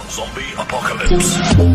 Zombie apocalypse.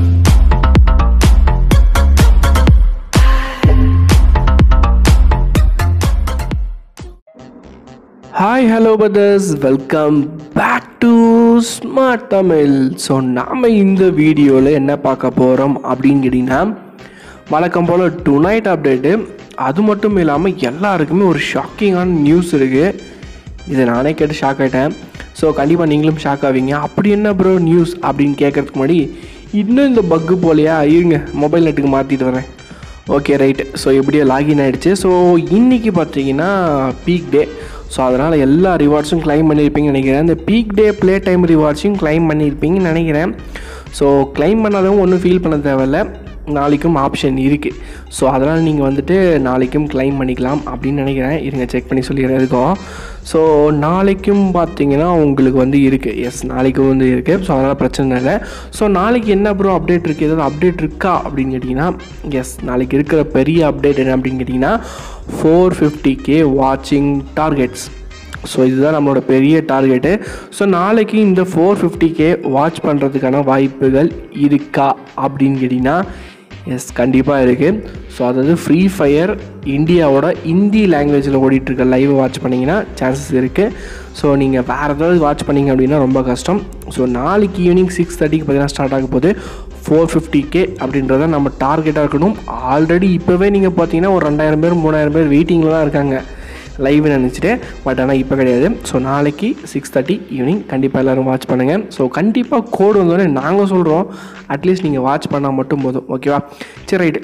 Hi hello brothers welcome back to smart Tamil so நாம் இந்த வீடியோவில் என்ன பார்க்க போகிறோம் அப்படின்னு கேட்டிங்கன்னா வழக்கம் போல் டு நைட் அப்டேட்டு அது மட்டும் இல்லாமல் எல்லாருக்குமே ஒரு ஷாக்கிங்கான நியூஸ் இருக்குது இதை நானே கேட்டு ஷாக் ஆகிட்டேன் ஸோ கண்டிப்பாக நீங்களும் ஷாக் ஆவீங்க அப்படி என்ன ப்ரோ நியூஸ் அப்படின்னு கேட்குறதுக்கு முன்னாடி இன்னும் இந்த பக்கு போலையா இருங்க மொபைல் நெட்டுக்கு மாற்றிட்டு வரேன் ஓகே ரைட் ஸோ எப்படியோ லாகின் ஆகிடுச்சு ஸோ இன்றைக்கி பார்த்தீங்கன்னா பீக் டே ஸோ அதனால் எல்லா ரிவார்ட்ஸும் க்ளைம் பண்ணியிருப்பீங்கன்னு நினைக்கிறேன் இந்த பீக் டே ப்ளே டைம் ரிவார்ட்ஸையும் க்ளைம் பண்ணியிருப்பீங்கன்னு நினைக்கிறேன் ஸோ க்ளைம் பண்ணாதவங்க ஒன்றும் ஃபீல் பண்ண தேவையில்ல நாளைக்கும் ஆப்ஷன் இருக்குது ஸோ அதனால் நீங்கள் வந்துட்டு நாளைக்கும் க்ளைம் பண்ணிக்கலாம் அப்படின்னு நினைக்கிறேன் இருங்க செக் பண்ணி சொல்லிடுறேன் இருக்கோம் ஸோ நாளைக்கும் பார்த்தீங்கன்னா உங்களுக்கு வந்து இருக்குது எஸ் நாளைக்கும் வந்து இருக்குது ஸோ அதனால் பிரச்சனை இல்லை ஸோ நாளைக்கு என்ன ப்ரோ அப்டேட் இருக்குது ஏதாவது அப்டேட் இருக்கா அப்படின்னு கேட்டிங்கன்னா எஸ் நாளைக்கு இருக்கிற பெரிய அப்டேட் என்ன அப்படின்னு கேட்டிங்கன்னா ஃபோர் ஃபிஃப்டி கே வாட்சிங் டார்கெட்ஸ் ஸோ இதுதான் நம்மளோட பெரிய டார்கெட்டு ஸோ நாளைக்கு இந்த ஃபோர் ஃபிஃப்டி கே வாட்ச் பண்ணுறதுக்கான வாய்ப்புகள் இருக்கா அப்படின்னு கேட்டிங்கன்னா எஸ் கண்டிப்பாக இருக்குது ஸோ அதாவது ஃப்ரீ ஃபயர் இந்தியாவோட இந்தி லாங்குவேஜில் ஓடிட்டுருக்க லைவ் வாட்ச் பண்ணிங்கன்னா சான்சஸ் இருக்குது ஸோ நீங்கள் வேறு ஏதாவது வாட்ச் பண்ணிங்க அப்படின்னா ரொம்ப கஷ்டம் ஸோ நாளைக்கு ஈவினிங் சிக்ஸ் தேர்ட்டிக்கு பார்த்தீங்கன்னா ஸ்டார்ட் ஆக போகுது ஃபோர் ஃபிஃப்டி கே அப்படின்றத நம்ம டார்கெட்டாக இருக்கணும் ஆல்ரெடி இப்போவே நீங்கள் பார்த்தீங்கன்னா ஒரு ரெண்டாயிரம் பேர் மூணாயிரம் பேர் வெயிட்டிங்கில் தான் இருக்காங்க லைவ் நினச்சிட்டு பட் ஆனால் இப்போ கிடையாது ஸோ நாளைக்கு சிக்ஸ் தேர்ட்டி ஈவினிங் கண்டிப்பாக எல்லோரும் வாட்ச் பண்ணுங்கள் ஸோ கண்டிப்பாக கோடு வந்தோடனே நாங்கள் சொல்கிறோம் அட்லீஸ்ட் நீங்கள் வாட்ச் பண்ணால் மட்டும் போதும் ஓகேவா சரி ரைட்டு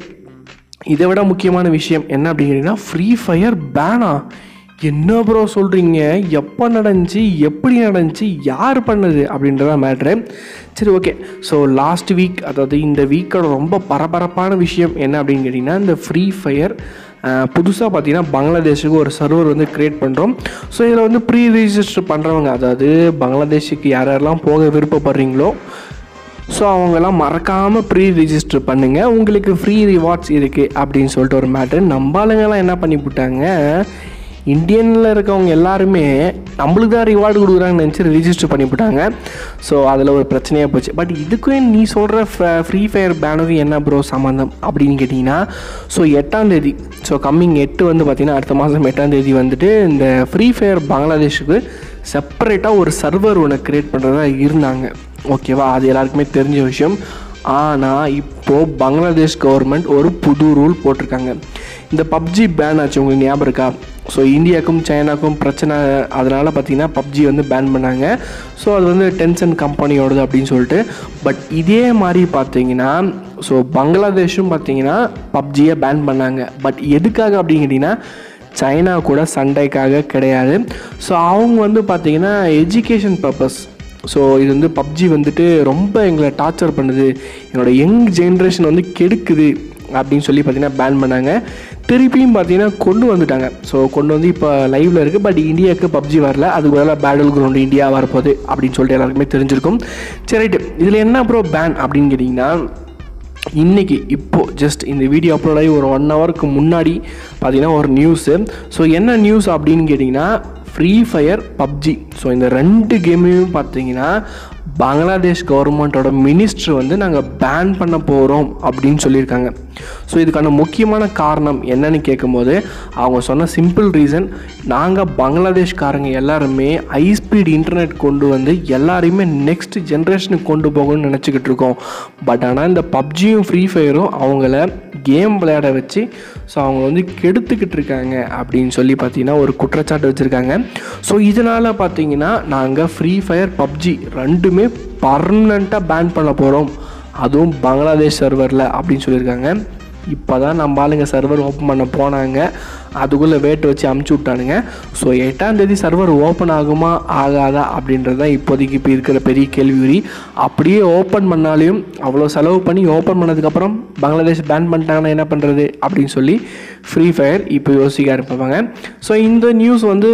இதை விட முக்கியமான விஷயம் என்ன அப்படிங்கிறீங்கன்னா ஃப்ரீ ஃபயர் பேனா என்ன ப்ரோ சொல்கிறீங்க எப்போ நடந்துச்சு எப்படி நடந்துச்சு யார் பண்ணது அப்படின்றத மேட்ரு சரி ஓகே ஸோ லாஸ்ட் வீக் அதாவது இந்த வீக்கோட ரொம்ப பரபரப்பான விஷயம் என்ன அப்படின்னு கேட்டிங்கன்னா இந்த ஃப்ரீ ஃபயர் புதுசாக பார்த்தீங்கன்னா பங்களாதேஷுக்கு ஒரு சர்வர் வந்து க்ரியேட் பண்ணுறோம் ஸோ இதில் வந்து ப்ரீ ரிஜிஸ்டர் பண்ணுறவங்க அதாவது பங்களாதேஷுக்கு யார் யாரெல்லாம் போக விருப்பப்படுறீங்களோ ஸோ அவங்கெல்லாம் மறக்காமல் ப்ரீ ரிஜிஸ்டர் பண்ணுங்கள் உங்களுக்கு ஃப்ரீ ரிவார்ட்ஸ் இருக்குது அப்படின்னு சொல்லிட்டு ஒரு மேட்ரு நம்ம ஆளுங்கெல்லாம் என்ன பண்ணி போட்டாங்க இந்தியனில் இருக்கவங்க எல்லாருமே நம்மளுக்கு தான் ரிவார்டு கொடுக்குறாங்கன்னு நினச்சி ரிஜிஸ்டர் பண்ணி போட்டாங்க ஸோ அதில் ஒரு பிரச்சனையாக போச்சு பட் இதுக்கும் நீ சொல்கிற ஃப்ரீ ஃபயர் பேனுக்கும் என்ன ப்ரோ சம்மந்தம் அப்படின்னு கேட்டிங்கன்னா ஸோ எட்டாம் தேதி ஸோ கம்மிங் எட்டு வந்து பார்த்திங்கன்னா அடுத்த மாதம் எட்டாம் தேதி வந்துட்டு இந்த ஃப்ரீ ஃபயர் பங்களாதேஷுக்கு செப்பரேட்டாக ஒரு சர்வர் ஒன்று க்ரியேட் பண்ணுறதா இருந்தாங்க ஓகேவா அது எல்லாருக்குமே தெரிஞ்ச விஷயம் ஆனால் இப்போது பங்களாதேஷ் கவர்மெண்ட் ஒரு புது ரூல் போட்டிருக்காங்க இந்த பப்ஜி பேன் ஆச்சு உங்களுக்கு ஞாபகம் இருக்கா ஸோ இந்தியாவுக்கும் சைனாக்கும் பிரச்சனை அதனால் பார்த்தீங்கன்னா பப்ஜி வந்து பேன் பண்ணாங்க ஸோ அது வந்து டென்சன் கம்பெனியோடது அப்படின்னு சொல்லிட்டு பட் இதே மாதிரி பார்த்தீங்கன்னா ஸோ பங்களாதேஷும் பார்த்தீங்கன்னா பப்ஜியை பேன் பண்ணாங்க பட் எதுக்காக அப்படின்னு கேட்டிங்கன்னா சைனா கூட சண்டைக்காக கிடையாது ஸோ அவங்க வந்து பார்த்திங்கன்னா எஜுகேஷன் பர்பஸ் ஸோ இது வந்து பப்ஜி வந்துட்டு ரொம்ப எங்களை டார்ச்சர் பண்ணுது என்னோட யங் ஜென்ரேஷன் வந்து கெடுக்குது அப்படின்னு சொல்லி பார்த்தீங்கன்னா பேன் பண்ணாங்க திருப்பியும் பார்த்தீங்கன்னா கொண்டு வந்துட்டாங்க ஸோ கொண்டு வந்து இப்போ லைவில் இருக்குது பட் இந்தியாவுக்கு பப்ஜி வரல அதுக்கு பதிலாக பேட்டில் கிரவுண்ட் இந்தியா வரப்போகுது அப்படின்னு சொல்லிட்டு எல்லாருக்குமே தெரிஞ்சிருக்கும் சரி ரைட்டு இதில் என்ன ப்ரோ பேன் அப்படின்னு கேட்டிங்கன்னா இன்றைக்கி இப்போது ஜஸ்ட் இந்த வீடியோ அப்லோட் ஆகி ஒரு ஒன் ஹவருக்கு முன்னாடி பார்த்தீங்கன்னா ஒரு நியூஸு ஸோ என்ன நியூஸ் அப்படின்னு கேட்டிங்கன்னா ஃப்ரீ ஃபயர் பப்ஜி ஸோ இந்த ரெண்டு கேமையும் பார்த்தீங்கன்னா பங்களாதேஷ் கவர்மெண்ட்டோட மினிஸ்டர் வந்து நாங்கள் பேன் பண்ண போகிறோம் அப்படின்னு சொல்லியிருக்காங்க ஸோ இதுக்கான முக்கியமான காரணம் என்னன்னு கேட்கும்போது அவங்க சொன்ன சிம்பிள் ரீசன் நாங்கள் பங்களாதேஷ்காரங்க எல்லாருமே ஹை ஸ்பீட் இன்டர்நெட் கொண்டு வந்து எல்லாரையுமே நெக்ஸ்ட் ஜென்ரேஷனுக்கு கொண்டு போகணும்னு நினச்சிக்கிட்டு இருக்கோம் பட் ஆனால் இந்த பப்ஜியும் ஃப்ரீ ஃபயரும் அவங்கள கேம் விளையாட வச்சு ஸோ அவங்க வந்து கெடுத்துக்கிட்டு இருக்காங்க அப்படின்னு சொல்லி பார்த்தீங்கன்னா ஒரு குற்றச்சாட்டு வச்சுருக்காங்க ஸோ இதனால் பார்த்தீங்கன்னா நாங்கள் ஃப்ரீ ஃபயர் பப்ஜி ரெண்டுமே பர்மனண்ட்டாக பேன் பண்ண போகிறோம் அதுவும் பங்களாதேஷ் சர்வரில் அப்படின்னு சொல்லியிருக்காங்க இப்போ தான் நம்ம ஆளுங்க சர்வர் ஓப்பன் பண்ண போனாங்க அதுக்குள்ளே வேட்டு வச்சு அமுச்சு விட்டானுங்க ஸோ எட்டாம் தேதி சர்வர் ஓப்பன் ஆகுமா ஆகாதா அப்படின்றது தான் இப்போதைக்கு இப்போ இருக்கிற பெரிய கேள்விக்குறி அப்படியே ஓப்பன் பண்ணாலையும் அவ்வளோ செலவு பண்ணி ஓப்பன் பண்ணதுக்கப்புறம் பங்களாதேஷ் பேன் பண்ணிட்டாங்கன்னா என்ன பண்ணுறது அப்படின்னு சொல்லி ஃப்ரீ ஃபயர் இப்போ யோசிக்க ஆரம்பிப்பாங்க ஸோ இந்த நியூஸ் வந்து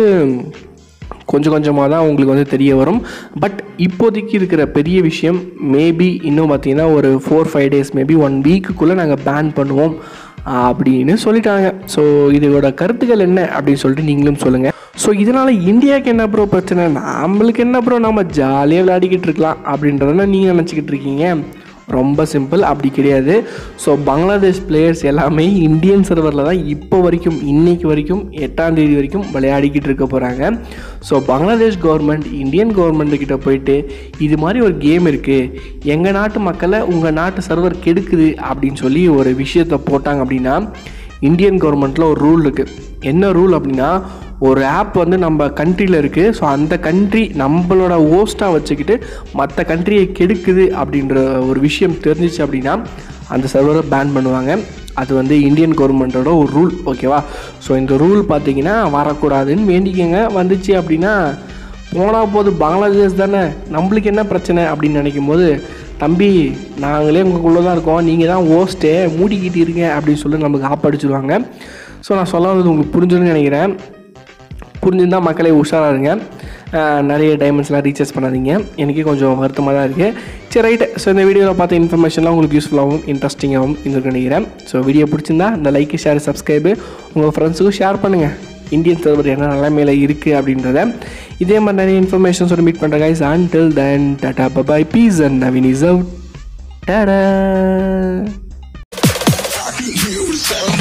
கொஞ்சம் கொஞ்சமாக தான் உங்களுக்கு வந்து தெரிய வரும் பட் இப்போதைக்கு இருக்கிற பெரிய விஷயம் மேபி இன்னும் பார்த்தீங்கன்னா ஒரு four five days maybe one வீக்குக்குள்ளே நாங்கள் பேன் பண்ணுவோம் அப்படின்னு சொல்லிட்டாங்க ஸோ இதோட கருத்துக்கள் என்ன அப்படின்னு சொல்லிட்டு நீங்களும் சொல்லுங்கள் ஸோ இதனால் இந்தியாவுக்கு என்ன ப்ரோ பிரச்சனை நம்மளுக்கு என்ன ப்ரோ நம்ம ஜாலியாக விளையாடிக்கிட்டு இருக்கலாம் அப்படின்றத நீங்கள் நினச்சிக்கிட்டு இருக்கீங்க ரொம்ப சிம்பிள் அப்படி கிடையாது ஸோ பங்களாதேஷ் பிளேயர்ஸ் எல்லாமே இந்தியன் சர்வரில் தான் இப்போ வரைக்கும் இன்னைக்கு வரைக்கும் எட்டாம் தேதி வரைக்கும் விளையாடிக்கிட்டு இருக்க போகிறாங்க so Bangladesh government Indian government கிட்ட போயிட்டு இது மாதிரி ஒரு கேம் இருக்குது எங்கள் நாட்டு மக்களை உங்கள் நாட்டு சர்வர் கெடுக்குது அப்படின்னு சொல்லி ஒரு விஷயத்தை போட்டாங்க அப்படின்னா இந்தியன் கவர்மெண்ட்டில் ஒரு ரூல் இருக்குது என்ன ரூல் அப்படின்னா ஒரு ஆப் வந்து நம்ம கண்ட்ரியில் இருக்குது ஸோ அந்த கண்ட்ரி நம்மளோட ஹோஸ்ட்டாக வச்சுக்கிட்டு மற்ற கண்ட்ரியை கெடுக்குது அப்படின்ற ஒரு விஷயம் தெரிஞ்சிச்சு அப்படின்னா அந்த சர்வரை பேன் பண்ணுவாங்க அது வந்து இந்தியன் கவர்மெண்ட்டோட ஒரு ரூல் ஓகேவா ஸோ இந்த ரூல் பார்த்தீங்கன்னா வரக்கூடாதுன்னு வேண்டிக்கங்க வந்துச்சு அப்படின்னா போனால் போது பங்களாதேஷ் தானே நம்மளுக்கு என்ன பிரச்சனை அப்படின்னு நினைக்கும் போது தம்பி நாங்களே உங்களுக்குள்ளே தான் இருக்கோம் நீங்கள் தான் ஓஸ்ட்டே மூடிக்கிட்டு இருங்க அப்படின்னு சொல்லி நமக்கு ஆப்படிச்சிருவாங்க ஸோ நான் சொல்ல வந்தது உங்களுக்கு புரிஞ்சுன்னு நினைக்கிறேன் புரிஞ்சிருந்தால் மக்களே உஷாராக இருங்க அஹ் நிறைய டைமண்ட்ஸ்லாம் ரீசார்ஜ் பண்ணாதீங்க எனக்கே கொஞ்சம் வருத்தமாக தான் இருக்குது சரி ரைட்டு ஸோ இந்த வீடியோவில் பார்த்த இன்ஃபர்மேஷன்லாம் உங்களுக்கு யூஸ்ஃபுல்லாகவும் இன்ட்ரெஸ்டிங்காகவும் இருந்திருக்கு நினைக்கிறேன் ஸோ வீடியோ பிடிச்சிருந்தா இந்த லைக் ஷேர் சப்ஸ்கிரைபு உங்கள் ஃப்ரெண்ட்ஸுக்கும் ஷேர் பண்ணுங்கள் இந்தியன் சர்வர் என்ன நிலைமையில் இருக்குது அப்படின்றத இதே மாதிரி நிறைய இன்ஃபர்மேஷன்ஸோட மீட் பண்ணுற guys until then tata bye bye peace and Naveen is out tata I can hear the sound.